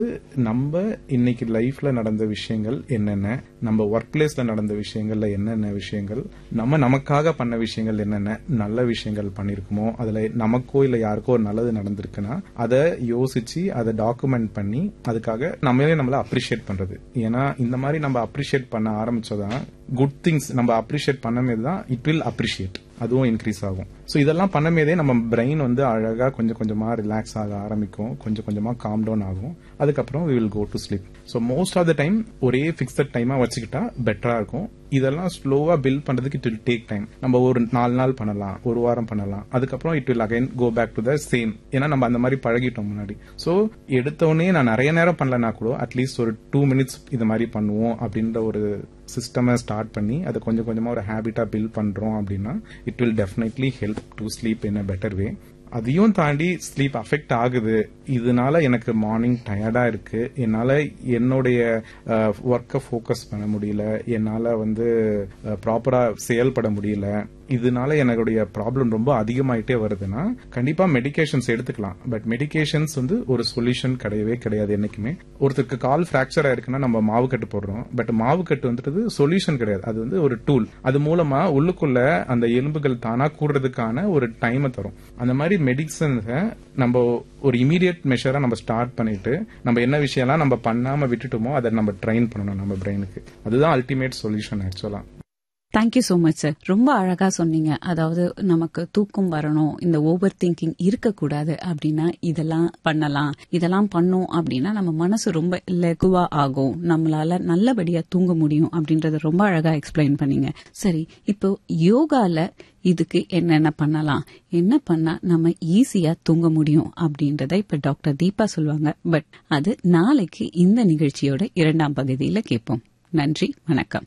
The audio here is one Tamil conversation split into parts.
நம்ம இன்னைக்கு லைஃப்ல நடந்த விஷயங்கள் என்னென்ன நம்ம ஒர்க் பிளேஸ்ல நடந்த விஷயங்கள்ல என்னென்ன விஷயங்கள் நம்ம நமக்காக பண்ண விஷயங்கள் என்னென்ன நல்ல விஷயங்கள் பண்ணிருக்கோமோ அதுல நமக்கோ இல்ல யாருக்கோ ஒரு நல்லது நடந்திருக்குன்னா அதை யோசிச்சு அதை டாக்குமெண்ட் பண்ணி அதுக்காக நம்மளே நம்மள அப்ரிஷியேட் பண்றது ஏன்னா இந்த மாதிரி நம்ம அப்ரிஷியேட் பண்ண ஆரம்பிச்சதான் குட் திங்ஸ் நம்ம அப்ரிஷியேட் பண்ணமேது தான் இட் வில் அப்ரிஷியேட் அதுவும் இன்க்ரீஸ் ஆகும் ஸோ இதெல்லாம் பண்ணமேதே நம்ம பிரெயின் வந்து அழகா கொஞ்சம் கொஞ்சமா ரிலாக்ஸ் ஆக ஆரம்பிக்கும் கொஞ்சம் கொஞ்சமா காம் டவுன் ஆகும் அதுக்கப்புறம் we will go to sleep so most of the time ஒரே ஃபிக்ஸட் டைமா வச்சுக்கிட்டா பெட்டரா இருக்கும் இதெல்லாம் ஸ்லோவா பில்ட் பண்றதுக்கு இட் வில் டேக் டைம் நம்ம ஒரு நாலு நாள் பண்ணலாம் ஒரு வாரம் பண்ணலாம் அதுக்கப்புறம் it will again go back to the same ஏன்னா நம்ம அந்த மாதிரி பழகிட்டோம் முன்னாடி ஸோ எடுத்தோடனே நான் நிறைய நேரம் பண்ணலனா கூட அட்லீஸ்ட் ஒரு டூ மினிட்ஸ் இது மாதிரி பண்ணுவோம் அப்படின்ற ஒரு சிஸ்டமை ஸ்டார்ட் பண்ணி அதை கொஞ்சம் கொஞ்சமா ஒரு ஹேபிட்டா பில்ட் பண்றோம் அப்படின்னா it will definitely help to sleep in a better way அதையும் தாண்டி ஸ்லீப் அஃபெக்ட் ஆகுது இதனால எனக்கு மார்னிங் டயர்டா இருக்கு என்னால என்னுடைய ஒர்க்கை ஃபோக்கஸ் பண்ண முடியல என்னால வந்து ப்ராப்பரா செயல்பட முடியல இதனால என்னுடைய ப்ராப்ளம் ரொம்ப அதிகமாயிட்டே வருதுன்னா கண்டிப்பா மெடிகேஷன்ஸ் எடுத்துக்கலாம் பட் மெடிகேஷன்ஸ் வந்து ஒரு சொல்யூஷன் கிடையவே கிடையாது என்னைக்குமே ஒருத்தருக்கு கால் ஃபிராக்சர் ஆயிருக்குன்னா நம்ம மாவு கட்டு போடுறோம் பட் மாவு கட்டு வந்துட்டு சொல்யூஷன் கிடையாது அது வந்து ஒரு டூல் அது மூலமா உள்ளுக்குள்ள அந்த எலும்புகள் தானா கூடுறதுக்கான ஒரு டைமை தரும் அந்த மாதிரி மெடிசன்ஸை நம்ம ஒரு இமீடியட் மெஷரா நம்ம ஸ்டார்ட் பண்ணிட்டு நம்ம என்ன விஷயம்லாம் நம்ம பண்ணாம விட்டுட்டோமோ அதை நம்ம ட்ரெயின் பண்ணணும் நம்ம பிரெயினுக்கு அதுதான் அல்டிமேட் சொல்யூஷன் ஆக்சுவலா தேங்க்யூ சோ மச் சார் ரொம்ப அழகா சொன்னீங்க அதாவது நமக்கு தூக்கம் வரணும் இந்த ஓவர் திங்கிங் இருக்கக்கூடாது அப்படின்னா இதெல்லாம் பண்ணலாம் இதெல்லாம் பண்ணோம் அப்படின்னா நம்ம மனசு ரொம்ப லெகுவா ஆகும் நம்மளால நல்லபடியா தூங்க முடியும் அப்படின்றத ரொம்ப அழகா எக்ஸ்பிளைன் பண்ணீங்க சரி இப்போ யோகால இதுக்கு என்னென்ன பண்ணலாம் என்ன பண்ணா நம்ம ஈஸியா தூங்க முடியும் அப்படின்றத இப்ப டாக்டர் தீபா சொல்லுவாங்க பட் அது நாளைக்கு இந்த நிகழ்ச்சியோட இரண்டாம் பகுதியில கேட்போம் நன்றி வணக்கம்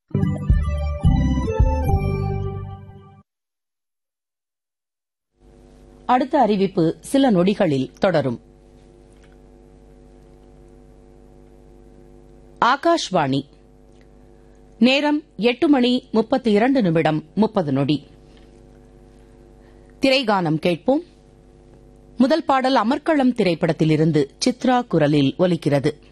அடுத்த அறிவிப்பு சில நொடிகளில் தொடரும் ஆகாஷ்வாணி நேரம் எட்டு மணி முப்பத்தி இரண்டு நிமிடம் முப்பது நொடி திரைகானம் கேட்போம் முதல் பாடல் அமர்க்களம் திரைப்படத்திலிருந்து சித்ரா குரலில் ஒலிக்கிறது